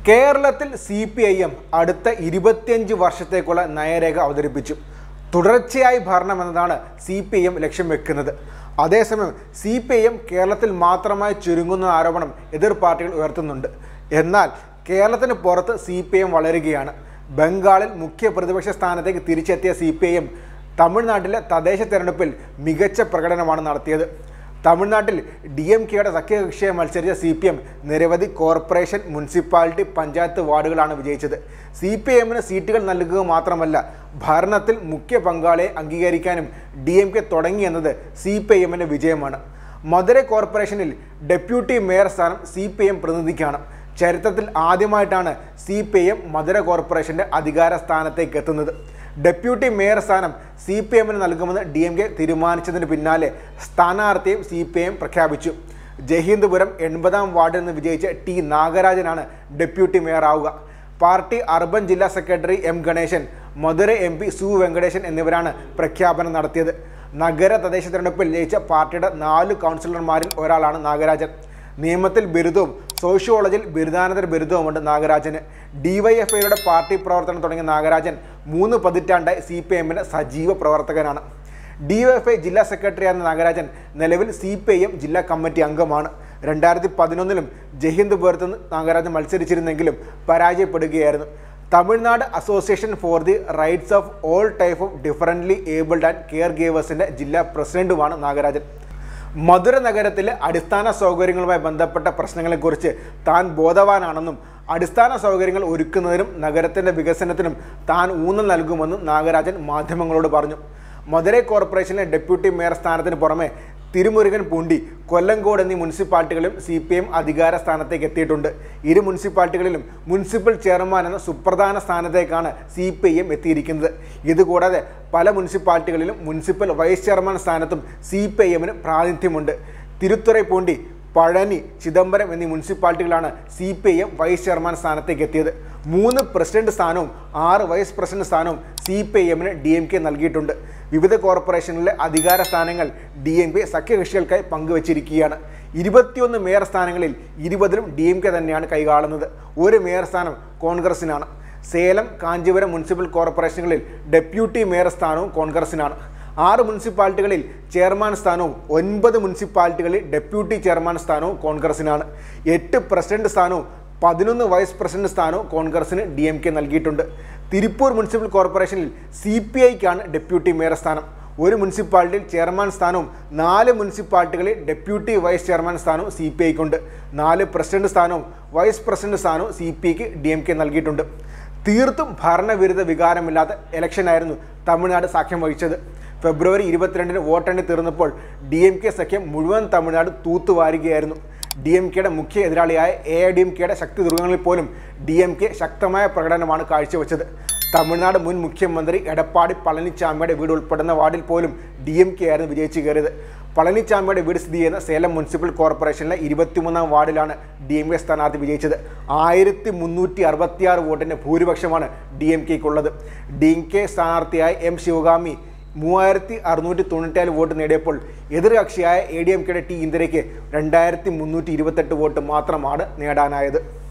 കേരളത്തിൽ C P I M അടുത്ത ഇരുപത്തിയഞ്ച് വർഷത്തേക്കുള്ള നയരേഖ അവതരിപ്പിച്ചു തുടർച്ചയായി ഭരണം എന്നതാണ് സി പി ഐ എം ലക്ഷ്യം വെക്കുന്നത് അതേസമയം സി പി ഐ എം കേരളത്തിൽ മാത്രമായി ചുരുങ്ങുന്ന ആരോപണം എതിർ പാർട്ടികൾ ഉയർത്തുന്നുണ്ട് എന്നാൽ കേരളത്തിന് പുറത്ത് സി പി ഐ എം വളരുകയാണ് ബംഗാളിൽ മുഖ്യ പ്രതിപക്ഷ സ്ഥാനത്തേക്ക് തിരിച്ചെത്തിയ സി പി ഐ എം തമിഴ്നാട്ടിലെ തദ്ദേശ തെരഞ്ഞെടുപ്പിൽ മികച്ച പ്രകടനമാണ് നടത്തിയത് തമിഴ്നാട്ടിൽ ഡി എം കെയുടെ സഖ്യകക്ഷിയെ മത്സരിച്ച സി പി എം നിരവധി കോർപ്പറേഷൻ മുനിസിപ്പാലിറ്റി പഞ്ചായത്ത് വാർഡുകളാണ് വിജയിച്ചത് സി പി എമ്മിന് സീറ്റുകൾ നൽകുക മാത്രമല്ല ഭരണത്തിൽ മുഖ്യ പങ്കാളിയെ അംഗീകരിക്കാനും ഡി എം കെ തുടങ്ങിയെന്നത് സി പി ഐ എമ്മിൻ്റെ വിജയമാണ് മധുരൈ കോർപ്പറേഷനിൽ ഡെപ്യൂട്ടി മേയർ സ്ഥാനം സി പി എം പ്രതിനിധിക്കാണ് ചരിത്രത്തിൽ ആദ്യമായിട്ടാണ് സി പി എം മധുര കോർപ്പറേഷൻ്റെ അധികാര സ്ഥാനത്തേക്ക് എത്തുന്നത് ഡെപ്യൂട്ടി മേയർ സ്ഥാനം സി പി എമ്മിന് നൽകുമെന്ന് ഡി എം കെ തീരുമാനിച്ചതിന് പിന്നാലെ സ്ഥാനാർത്ഥിയും സി പി എം പ്രഖ്യാപിച്ചു ജഹീന്ദ്പുരം എൺപതാം വാർഡിൽ നിന്ന് വിജയിച്ച ടി നാഗരാജനാണ് ഡെപ്യൂട്ടി മേയർ ആവുക പാർട്ടി അർബൻ ജില്ലാ secretary M Ganesan Madurai M P Su Venkatesan എന്നിവരാണ് പ്രഖ്യാപനം നടത്തിയത് നഗര തദ്ദേശ തെരഞ്ഞെടുപ്പിൽ ജയിച്ച പാർട്ടിയുടെ നാല് കൗൺസിലർമാരിൽ ഒരാളാണ് നാഗരാജൻ നിയമത്തിൽ ബിരുദവും സോഷ്യോളജിയിൽ ബിരുദാനന്തര ബിരുദവുമുണ്ട് നാഗരാജന് ഡിവൈഎഫ്ഐയുടെ പാർട്ടി പ്രവർത്തനം തുടങ്ങിയ നാഗരാജൻ മൂന്ന് പതിറ്റാണ്ടായി സി പി എമ്മിൻ്റെ സജീവ പ്രവർത്തകനാണ് ഡിവൈഎഫ്ഐ ജില്ലാ സെക്രട്ടറിയായിരുന്ന നാഗരാജൻ നിലവിൽ സി പി ഐ എം ജില്ലാ കമ്മിറ്റി അംഗമാണ് രണ്ടായിരത്തി പതിനൊന്നിലും ജഹിന്ദ്പുരത്ത് നിന്ന് നാഗരാജൻ മത്സരിച്ചിരുന്നെങ്കിലും പരാജയപ്പെടുകയായിരുന്നു Tamil Nadu association for the rights of all type of differently abled and care ഗേവേഴ്സിൻ്റെ ജില്ലാ പ്രസിഡന്റുമാണ് നാഗരാജൻ മധുര നഗരത്തിലെ അടിസ്ഥാന സൗകര്യങ്ങളുമായി ബന്ധപ്പെട്ട പ്രശ്നങ്ങളെക്കുറിച്ച് താൻ ബോധവാനാണെന്നും അടിസ്ഥാന സൗകര്യങ്ങൾ ഒരുക്കുന്നതിനും നഗരത്തിൻ്റെ വികസനത്തിനും താൻ ഊന്നൽ നൽകുമെന്നും നാഗരാജൻ മാധ്യമങ്ങളോട് പറഞ്ഞു മധുരൈ കോർപ്പറേഷനിലെ ഡെപ്യൂട്ടി മേയർ സ്ഥാനത്തിന് പുറമെ തിരുമുരുകൻ പൂണ്ടി കൊല്ലങ്കോട് എന്നീ മുനിസിപ്പാലിറ്റികളിലും സി പി എം അധികാര സ്ഥാനത്തേക്ക് എത്തിയിട്ടുണ്ട് ഇരു മുനിസിപ്പാലിറ്റികളിലും മുനിസിപ്പൽ ചെയർമാൻ എന്ന സുപ്രധാന സ്ഥാനത്തേക്കാണ് സി പി എം എത്തിയിരിക്കുന്നത് ഇതുകൂടാതെ പല മുനിസിപ്പാലിറ്റികളിലും മുനിസിപ്പൽ വൈസ് ചെയർമാൻ സ്ഥാനത്തും സി പി ഐ എമ്മിന് പ്രാതിനിധ്യമുണ്ട് തിരുത്തുറൈപ്പൂണ്ടി പഴനി ചിദംബരം എന്നീ മുനിസിപ്പാലിറ്റികളാണ് C P I M vice chairman സ്ഥാനത്തേക്ക് എത്തിയത് മൂന്ന് പ്രസിഡന്റ് സ്ഥാനവും ആറ് വൈസ് പ്രസിഡന്റ് സ്ഥാനവും സി പി ഐ എമ്മിന് ഡി എം കെ നൽകിയിട്ടുണ്ട് വിവിധ കോർപ്പറേഷനിലെ അധികാര സ്ഥാനങ്ങൾ ഡി എം കെ സഖ്യകക്ഷികൾക്കായി പങ്കുവച്ചിരിക്കുകയാണ് ഇരുപത്തിയൊന്ന് മേയർ സ്ഥാനങ്ങളിൽ ഇരുപതിലും ഡി എം കെ തന്നെയാണ് കൈകാളുന്നത് ഒരു മേയർ സ്ഥാനം കോൺഗ്രസിനാണ് സേലം കാഞ്ചീപുരം മുനിസിപ്പൽ കോർപ്പറേഷനുകളിൽ ഡെപ്യൂട്ടി മേയർ സ്ഥാനവും കോൺഗ്രസിനാണ് ആറ് മുനിസിപ്പാലിറ്റികളിൽ ചെയർമാൻ സ്ഥാനവും ഒൻപത് മുനിസിപ്പാലിറ്റികളിൽ ഡെപ്യൂട്ടി ചെയർമാൻ സ്ഥാനവും കോൺഗ്രസിനാണ് എട്ട് പ്രസിഡന്റ് സ്ഥാനവും പതിനൊന്ന് വൈസ് പ്രസിഡന്റ് സ്ഥാനവും കോൺഗ്രസിന് ഡി എം കെ നൽകിയിട്ടുണ്ട് തിരുപ്പൂർ മുനിസിപ്പൽ കോർപ്പറേഷനിൽ സി പി ഐക്കാണ് ഡെപ്യൂട്ടി മേയർ സ്ഥാനം ഒരു മുനിസിപ്പാലിറ്റിയിൽ ചെയർമാൻ സ്ഥാനവും നാല് മുനിസിപ്പാലിറ്റികളിൽ ഡെപ്യൂട്ടി വൈസ് ചെയർമാൻ സ്ഥാനവും സി പി ഐക്കുണ്ട് നാല് പ്രസിഡന്റ് സ്ഥാനവും വൈസ് പ്രസിഡന്റ് സ്ഥാനവും സി പി ഐക്ക് ഡി എം കെ നൽകിയിട്ടുണ്ട് തീർത്തും ഭരണവിരുദ്ധ വികാരമില്ലാത്ത ഇലക്ഷനായിരുന്നു തമിഴ്നാട് സാക്ഷ്യം വഹിച്ചത് ഫെബ്രുവരി ഇരുപത്തിരണ്ടിന് വോട്ടെണ്ണി തീർന്നപ്പോൾ ഡി എം കെ സഖ്യം മുഴുവൻ തമിഴ്നാട് തൂത്തുവാരുകയായിരുന്നു ഡി എം കെയുടെ മുഖ്യ എതിരാളിയായ എ ഐ ഡി എം കെയുടെ ശക്തി ദുർഗങ്ങളിൽ പോലും ഡി എം കെ ശക്തമായ പ്രകടനമാണ് കാഴ്ചവെച്ചത് തമിഴ്നാട് മുൻ മുഖ്യമന്ത്രി എടപ്പാടി പളനിച്ചാമിയുടെ വീട് ഉൾപ്പെടുന്ന വാർഡിൽ പോലും ഡി എം കെ ആയിരുന്നു വിജയിച്ചു കയറിയത് പളനിച്ചാമിയുടെ വീട് സ്ഥിതി ചെയ്യുന്ന സേലം മുനിസിപ്പൽ കോർപ്പറേഷനിലെ ഇരുപത്തിമൂന്നാം വാർഡിലാണ് ഡി എം കെ സ്ഥാനാർത്ഥി വിജയിച്ചത് ആയിരത്തി മുന്നൂറ്റി അറുപത്തിയാറ് വോട്ടിൻ്റെ ഭൂരിപക്ഷമാണ് ഡി എം കെക്കുള്ളത് ഡി എം കെ സ്ഥാനാർത്ഥിയായ എം ശിവഗാമി മൂവായിരത്തി അറുന്നൂറ്റി തൊണ്ണൂറ്റേഴ് വോട്ട് നേടിയപ്പോൾ എതിർകക്ഷിയായ എ ഡി എം കെയുടെ ടി ഇന്ദിരയ്ക്ക് രണ്ടായിരത്തി മുന്നൂറ്റി ഇരുപത്തെട്ട് വോട്ട് മാത്രമാണ് നേടാനായത്